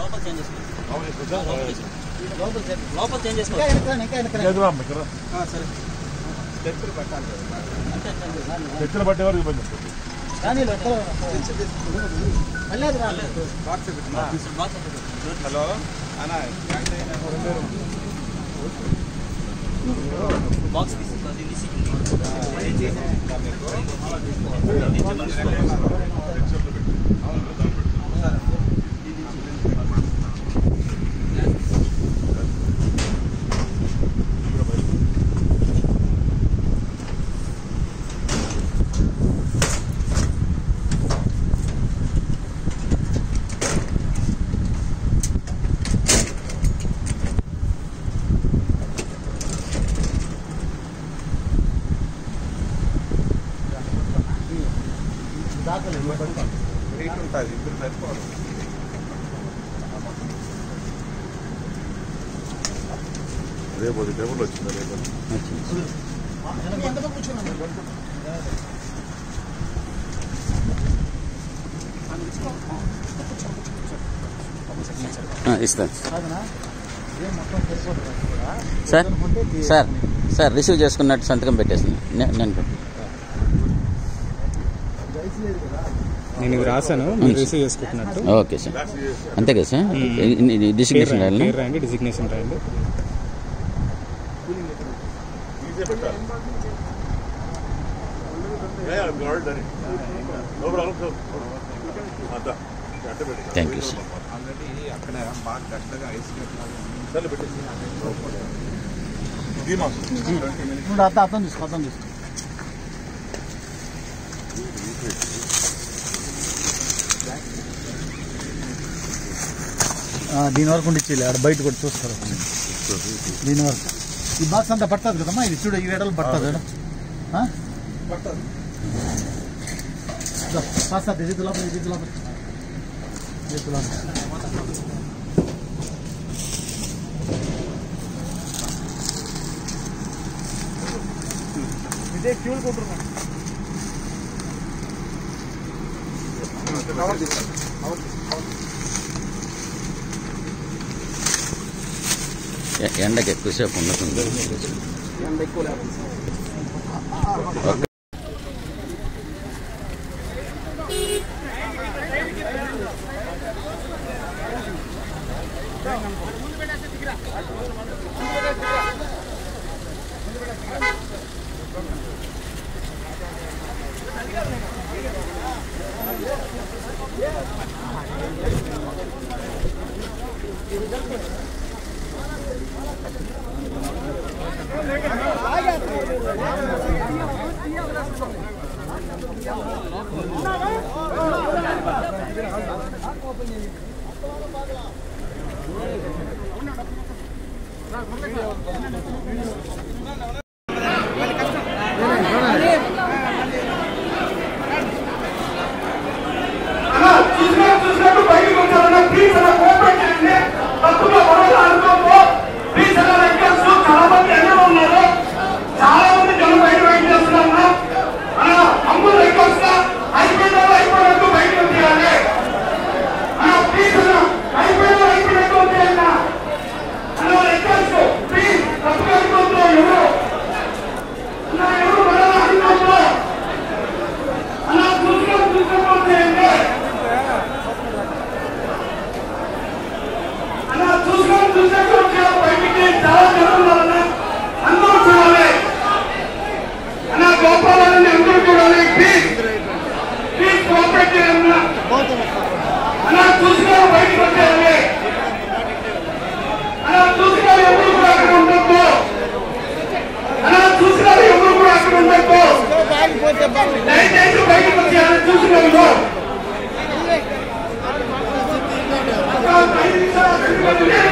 లోపల చేంజ్ చేసుకోండి లోపల చేయండి. లోపల చేంజ్ ఇంకా చేసుకోండి వెనక్కి రండి, ఇంకా వెనక్కి రండి. ఆ, సరే స్టెప్పులు పెట్టాలి కదా. అంతే అంతే అంతే సార్. చర్చలు పట్టే వరకు ఇబ్బంది ఉంటుంది కానీ ఇలా ఎక్కడ మళ్ళీ అది రాలేదు బాక్స్ ఎక్కడ? హలో అన్న బాక్స్ తీసి అది తీసి దాఖలు వెయిట్ ఉంటుంది ఇద్దరు సరిపోదు రేపు అది టేబుల్ వచ్చింది రేపు ఎంతమంది కూర్చున్నాను ఇస్తాను కాదనా ఏం మొత్తం సరిపోతుంది కదా సార్ అనుకుంటే తీ- సార్ సార్ రిసీవ్ చేసుకున్నట్టు సంతకం పెట్టేసింది నే- నేను పెట్టు. రైస్ లేదు కదా నేను ఇది రాశాను మీరు రిసీవ్ చేసుకుంటున్నట్టు ఓకే సార్ అంతే కదా సార్ డిస్ట్రిబ్యూషన్ రాయాలి పేరు రాయండి డిజిగ్నేషన్ రాయండి ఈజీ పెట్టాలి ఆల్రెడీ నో ప్రాబ్లం అంతా అంటే పెట్టి థ్యాంక్ యూ సార్ ఆల్రెడీ అక్కడ బాగా గట్టిగా ఐస్ సర్లే పెట్టేసి ఇది మాకు ఇప్పుడు అర్థం అర్థం చూసుకో అర్థం చూసుకో ఆ, దీని వరకు ఉండిచ్చేయాలి ఆడ బయట కూడా చూస్తారు దీని వరకు ఈ బాక్స్ అంతా పడుతుంది కదమ్మా ఇది చూడు ఈ వేడలు పడుతుంది పడుతుంది పాస్తా ఇది లోపల ఇది లోపల ఇది లోపల ఇదే ఫ్యూల్ కొంటున్నాను ఎ- ఎండకి ఎక్కువసేపు ఉండకుండా ఓకే చూసినట్టు చూసినట్టు బయటకు వచ్చారన్న ప్లీజ్ అన్న కోఆపరేట్ చేయండి తప్పుగా గొడవలు అనుకోకు ప్లీజ్ అన్న రిక్వెస్ట్ చాలా మంది ఎండలో ఉన్నారు చాలా మంది జనం బయట వెయిట్ చేస్తున్నారు అన్న అమ్ములు రిక్వెస్ట్ అయిపోయిన వాళ్ళు అయిపోయినట్టు బయటకు వచ్చేయాలి అన్న ప్లీజ్ అన్న అయిపోయిన వాళ్ళు అయిపోయినట్టు వచ్చేయాలి అన్న రిక్వెస్ట్ ప్లీజ్ తప్పుగా అనుకోవద్దు ఎవరు అన్న ఎవరు గొడవలు అనుకోవద్దు అన్న చూసినట్టు చూసినట్టు వచ్చేయండి అలా చూసుకొని చూసినట్టు వచ్చారు బయటికి చాలా జనం ఉన్నారన్న అందరూ చూడాలి అన్న గోపాలని అందరూ చూడాలి ప్లీజ్ ప్లీజ్ కోఆపరేట్ చేయండి అన్న చూసుకొని బయటికి వచ్చేయాలి అలా చూసిన ఎవరు కూడా అక్కడ ఉండొద్దు అలా చూసిన ఎవరు కూడా అక్కడ ఉండొద్దు దయచేసి బయటకు వచ్చేయాలి చూసిన వాళ్ళు ఒక ఐదు నిమిషాలు రెండు నిమిషాలు